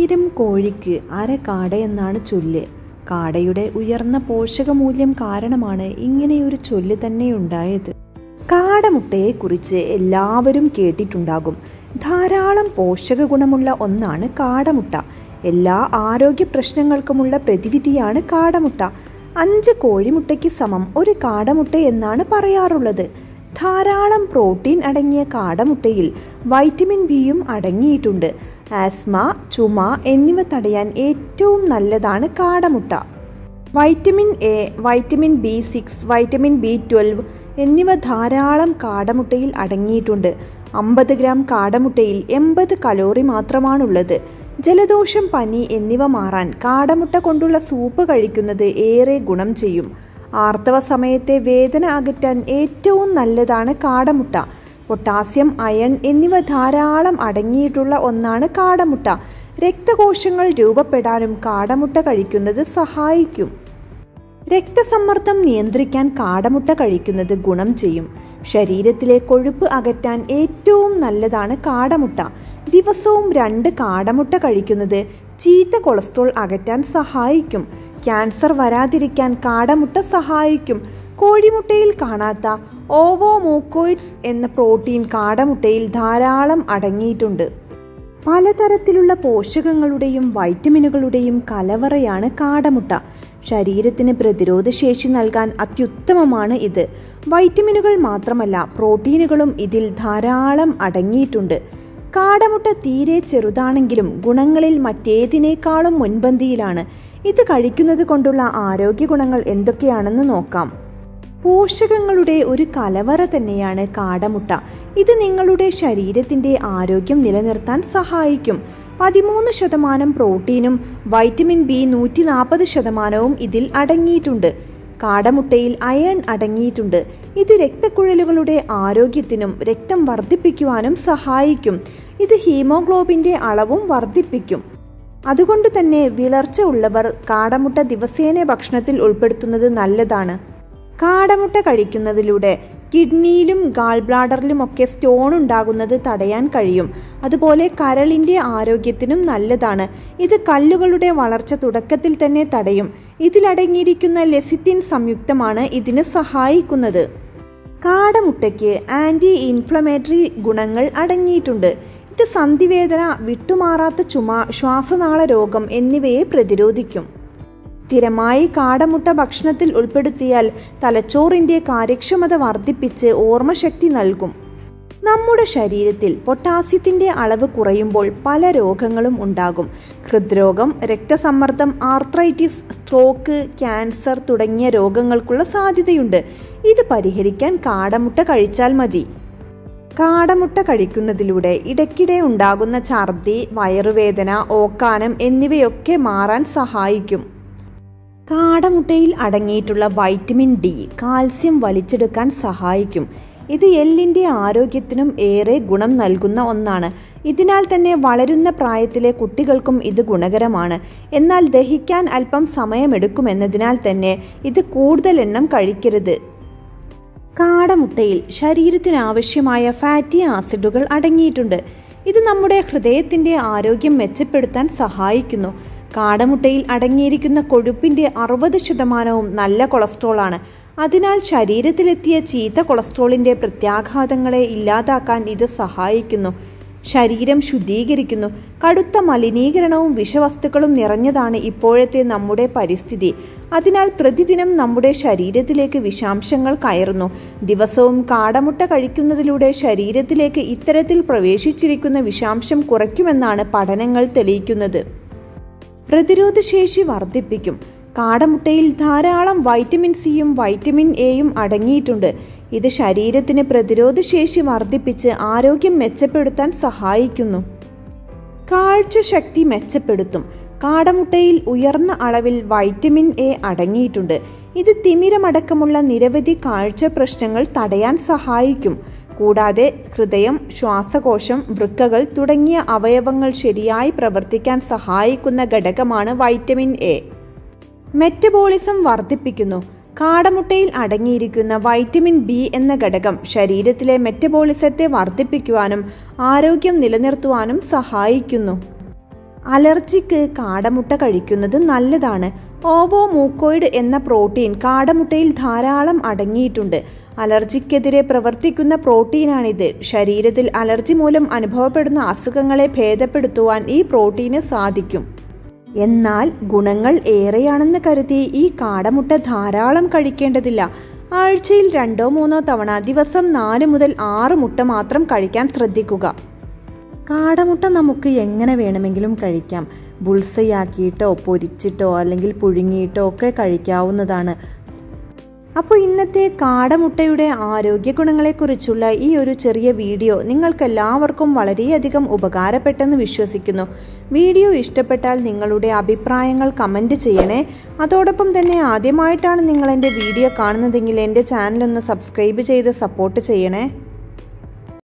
ആയിരം കോഴിക്ക് അര കാടയെന്നാണ് ചൊല്ല് കാടയുടെ ഉയർന്ന പോഷകമൂല്യം കാരണമാണ് ഇങ്ങനെയൊരു ചൊല്ല് തന്നെ ഉണ്ടായത് കാടമുട്ടയെക്കുറിച്ച് എല്ലാവരും കേട്ടിട്ടുണ്ടാകും ധാരാളം പോഷക ഗുണമുള്ള ഒന്നാണ് കാടമുട്ട എല്ലാ ആരോഗ്യ പ്രശ്നങ്ങൾക്കുമുള്ള പ്രതിവിധിയാണ് കാടമുട്ട അഞ്ച് കോഴിമുട്ടയ്ക്ക് സമം ഒരു കാടമുട്ട എന്നാണ് പറയാറുള്ളത് ധാരാളം പ്രോട്ടീൻ അടങ്ങിയ കാടമുട്ടയിൽ വൈറ്റമിൻ ബിയും അടങ്ങിയിട്ടുണ്ട് ആസ്മ ചുമ എന്നിവ തടയാൻ ഏറ്റവും നല്ലതാണ് കാടമുട്ട vitamin A vitamin B six vitamin B twelve എന്നിവ ധാരാളം കാടമുട്ടയിൽ അടങ്ങിയിട്ടുണ്ട് അമ്പത് ഗ്രാം കാടമുട്ടയിൽ എൺപത് കലോറി മാത്രമാണുള്ളത് ജലദോഷം പനി എന്നിവ മാറാൻ കാടമുട്ട കൊണ്ടുള്ള സൂപ്പ് കഴിക്കുന്നത് ഏറെ ഗുണം ചെയ്യും ആർത്തവ സമയത്തെ വേദന അകറ്റാൻ ഏറ്റവും നല്ലതാണ് കാടമുട്ട പൊട്ടാസ്യം അയൺ എന്നിവ ധാരാളം അടങ്ങിയിട്ടുള്ള ഒന്നാണ് കാടമുട്ട രക്തകോശങ്ങൾ രൂപപ്പെടാനും കാടമുട്ട കഴിക്കുന്നത് സഹായിക്കും രക്തസമ്മർദ്ദം നിയന്ത്രിക്കാൻ കാടമുട്ട കഴിക്കുന്നത് ഗുണം ചെയ്യും ശരീരത്തിലെ കൊഴുപ്പ് അകറ്റാൻ ഏറ്റവും നല്ലതാണ് കാടമുട്ട ദിവസവും രണ്ട് കാടമുട്ട കഴിക്കുന്നത് ചീത്ത കൊളസ്ട്രോൾ അകറ്റാൻ സഹായിക്കും ക്യാൻസർ വരാതിരിക്കാൻ കാടമുട്ട സഹായിക്കും കോഴിമുട്ടയിൽ കാണാത്ത ഓവോമൂക്കോയിഡ്സ് എന്ന പ്രോട്ടീൻ കാടമുട്ടയിൽ ധാരാളം അടങ്ങിയിട്ടുണ്ട് പലതരത്തിലുള്ള പോഷകങ്ങളുടെയും വൈറ്റമിനുകളുടെയും കലവറയാണ് കാടമുട്ട ശരീരത്തിന് പ്രതിരോധശേഷി നൽകാൻ അത്യുത്തമമാണ് ഇത് വൈറ്റമിനുകൾ മാത്രമല്ല പ്രോട്ടീനുകളും ഇതിൽ ധാരാളം അടങ്ങിയിട്ടുണ്ട് കാടമുട്ട തീരെ ചെറുതാണെങ്കിലും ഗുണങ്ങളിൽ മറ്റേതിനേക്കാളും മുൻപന്തിയിലാണ് ഇത് കഴിക്കുന്നത് കൊണ്ടുള്ള ആരോഗ്യ ഗുണങ്ങൾ എന്തൊക്കെയാണെന്ന് നോക്കാം പോഷകങ്ങളുടെ ഒരു കലവറ തന്നെയാണ് കാടമുട്ട ഇത് നിങ്ങളുടെ ശരീരത്തിന്റെ ആരോഗ്യം നിലനിർത്താൻ സഹായിക്കും പതിമൂന്ന് ശതമാനം പ്രോട്ടീനും വൈറ്റമിൻ ബി നൂറ്റി നാൽപ്പത് ശതമാനവും ഇതിൽ അടങ്ങിയിട്ടുണ്ട് കാടമുട്ടയിൽ അയൺ അടങ്ങിയിട്ടുണ്ട് ഇത് രക്തക്കുഴലുകളുടെ ആരോഗ്യത്തിനും രക്തം വർദ്ധിപ്പിക്കുവാനും സഹായിക്കും ഇത് ഹീമോഗ്ലോബിന്റെ അളവും വർദ്ധിപ്പിക്കും അതുകൊണ്ട് തന്നെ വിളർച്ച ഉള്ളവർ കാടമുട്ട ദിവസേന ഭക്ഷണത്തിൽ ഉൾപ്പെടുത്തുന്നത് നല്ലതാണ് കാടമുട്ട കഴിക്കുന്നതിലൂടെ കിഡ്നിയിലും ഗാൾ ബ്ലാഡറിലുമൊക്കെ സ്റ്റോൺ ഉണ്ടാകുന്നത് തടയാൻ കഴിയും അതുപോലെ കരളിൻ്റെ ആരോഗ്യത്തിനും നല്ലതാണ് ഇത് കല്ലുകളുടെ വളർച്ച തുടക്കത്തിൽ തന്നെ തടയും ഇതിലടങ്ങിയിരിക്കുന്ന ലെസിത്തിൻ സംയുക്തമാണ് ഇതിന് സഹായിക്കുന്നത് കാടമുട്ടയ്ക്ക് ആൻറ്റി ഇൻഫ്ലമേറ്ററി ഗുണങ്ങൾ അടങ്ങിയിട്ടുണ്ട് ഇത് സന്ധിവേദന വിട്ടുമാറാത്ത ചുമ ശ്വാസനാള രോഗം എന്നിവയെ പ്രതിരോധിക്കും സ്ഥിരമായി കാടമുട്ട ഭക്ഷണത്തിൽ ഉൾപ്പെടുത്തിയാൽ തലച്ചോറിന്റെ കാര്യക്ഷമത വർദ്ധിപ്പിച്ച് ഓർമ്മശക്തി നൽകും നമ്മുടെ ശരീരത്തിൽ പൊട്ടാസ്യത്തിന്റെ അളവ് കുറയുമ്പോൾ പല രോഗങ്ങളും ഉണ്ടാകും ഹൃദ്രോഗം രക്തസമ്മർദ്ദം ആർത്രൈറ്റിസ് സ്ട്രോക്ക് ക്യാൻസർ തുടങ്ങിയ രോഗങ്ങൾക്കുള്ള സാധ്യതയുണ്ട് ഇത് പരിഹരിക്കാൻ കാടമുട്ട കഴിച്ചാൽ മതി കാടമുട്ട കഴിക്കുന്നതിലൂടെ ഇടയ്ക്കിടെ ഉണ്ടാകുന്ന ഛർദി വയറുവേദന ഓക്കാനം എന്നിവയൊക്കെ മാറാൻ സഹായിക്കും കാടമുട്ടയിൽ അടങ്ങിയിട്ടുള്ള വൈറ്റമിൻ ഡി കാൽസ്യം വലിച്ചെടുക്കാൻ സഹായിക്കും ഇത് എല്ലിൻ്റെ ആരോഗ്യത്തിനും ഏറെ ഗുണം നൽകുന്ന ഒന്നാണ് ഇതിനാൽ തന്നെ വളരുന്ന പ്രായത്തിലെ കുട്ടികൾക്കും ഇത് ഗുണകരമാണ് എന്നാൽ ദഹിക്കാൻ അല്പം സമയമെടുക്കുമെന്നതിനാൽ തന്നെ ഇത് കൂടുതൽ എണ്ണം കഴിക്കരുത് കാടമുട്ടയിൽ ശരീരത്തിന് ആവശ്യമായ ഫാറ്റി ആസിഡുകൾ അടങ്ങിയിട്ടുണ്ട് ഇത് നമ്മുടെ ഹൃദയത്തിൻ്റെ ആരോഗ്യം മെച്ചപ്പെടുത്താൻ സഹായിക്കുന്നു കാടമുട്ടയിൽ അടങ്ങിയിരിക്കുന്ന കൊഴുപ്പിന്റെ അറുപത് ശതമാനവും നല്ല കൊളസ്ട്രോളാണ് അതിനാൽ ശരീരത്തിലെത്തിയ ചീത്ത കൊളസ്ട്രോളിന്റെ പ്രത്യാഘാതങ്ങളെ ഇല്ലാതാക്കാൻ ഇത് സഹായിക്കുന്നു ശരീരം ശുദ്ധീകരിക്കുന്നു കടുത്ത മലിനീകരണവും വിഷവസ്തുക്കളും നിറഞ്ഞതാണ് ഇപ്പോഴത്തെ നമ്മുടെ പരിസ്ഥിതി അതിനാൽ പ്രതിദിനം നമ്മുടെ ശരീരത്തിലേക്ക് വിഷാംശങ്ങൾ കയറുന്നു ദിവസവും കാടമുട്ട കഴിക്കുന്നതിലൂടെ ശരീരത്തിലേക്ക് ഇത്തരത്തിൽ പ്രവേശിച്ചിരിക്കുന്ന വിഷാംശം കുറയ്ക്കുമെന്നാണ് പഠനങ്ങൾ തെളിയിക്കുന്നത് പ്രതിരോധശേഷി വർദ്ധിപ്പിക്കും കാടമുട്ടയിൽ ധാരാളം വൈറ്റമിൻ സിയും വൈറ്റമിൻ എയും അടങ്ങിയിട്ടുണ്ട് ഇത് ശരീരത്തിന് പ്രതിരോധശേഷി വർദ്ധിപ്പിച്ച് ആരോഗ്യം മെച്ചപ്പെടുത്താൻ സഹായിക്കുന്നു കാഴ്ച ശക്തി മെച്ചപ്പെടുത്തും കാടമുട്ടയിൽ ഉയർന്ന അളവിൽ വൈറ്റമിൻ എ അടങ്ങിയിട്ടുണ്ട് ഇത് തിമിരമടക്കമുള്ള നിരവധി കാഴ്ച പ്രശ്നങ്ങൾ തടയാൻ സഹായിക്കും കൂടാതെ ഹൃദയം ശ്വാസകോശം വൃക്കകൾ തുടങ്ങിയ അവയവങ്ങൾ ശരിയായി പ്രവർത്തിക്കാൻ സഹായിക്കുന്ന ഘടകമാണ് വൈറ്റമിൻ എ മെറ്റബോളിസം വർദ്ധിപ്പിക്കുന്നു കാടമുട്ടയിൽ അടങ്ങിയിരിക്കുന്ന വൈറ്റമിൻ ബി എന്ന ഘടകം ശരീരത്തിലെ മെറ്റബോളിസത്തെ വർദ്ധിപ്പിക്കുവാനും ആരോഗ്യം നിലനിർത്തുവാനും സഹായിക്കുന്നു അലർജിക്ക് കാടമുട്ട കഴിക്കുന്നത് നല്ലതാണ് ഓവോ മൂക്കോയിഡ് എന്ന പ്രോട്ടീൻ കാടമുട്ടയിൽ ധാരാളം അടങ്ങിയിട്ടുണ്ട് അലർജിക്കെതിരെ പ്രവർത്തിക്കുന്ന പ്രോട്ടീനാണിത് ശരീരത്തിൽ അലർജി മൂലം അനുഭവപ്പെടുന്ന അസുഖങ്ങളെ ഭേദപ്പെടുത്തുവാൻ ഈ പ്രോട്ടീന് സാധിക്കും എന്നാൽ ഗുണങ്ങൾ ഏറെയാണെന്ന് കരുതി ഈ കാടമുട്ട ധാരാളം കഴിക്കേണ്ടതില്ല ആഴ്ചയിൽ രണ്ടോ മൂന്നോ തവണ ദിവസം നാല് മുതൽ ആറ് മുട്ട മാത്രം കഴിക്കാൻ ശ്രദ്ധിക്കുക കാടമുട്ട നമുക്ക് എങ്ങനെ വേണമെങ്കിലും കഴിക്കാം ബുൾസയാക്കിയിട്ടോ പൊരിച്ചിട്ടോ അല്ലെങ്കിൽ പുഴുങ്ങിയിട്ടോ ഒക്കെ കഴിക്കാവുന്നതാണ് അപ്പോൾ ഇന്നത്തെ കാടമുട്ടയുടെ ആരോഗ്യ ഗുണങ്ങളെക്കുറിച്ചുള്ള ഈ ഒരു ചെറിയ വീഡിയോ നിങ്ങൾക്കെല്ലാവർക്കും വളരെയധികം ഉപകാരപ്പെട്ടെന്ന് വിശ്വസിക്കുന്നു വീഡിയോ ഇഷ്ടപ്പെട്ടാൽ നിങ്ങളുടെ അഭിപ്രായങ്ങൾ കമൻറ്റ് ചെയ്യണേ അതോടൊപ്പം തന്നെ ആദ്യമായിട്ടാണ് നിങ്ങൾ എൻ്റെ വീഡിയോ കാണുന്നതെങ്കിൽ എൻ്റെ ചാനലൊന്ന് സബ്സ്ക്രൈബ് ചെയ്ത് സപ്പോർട്ട് ചെയ്യണേ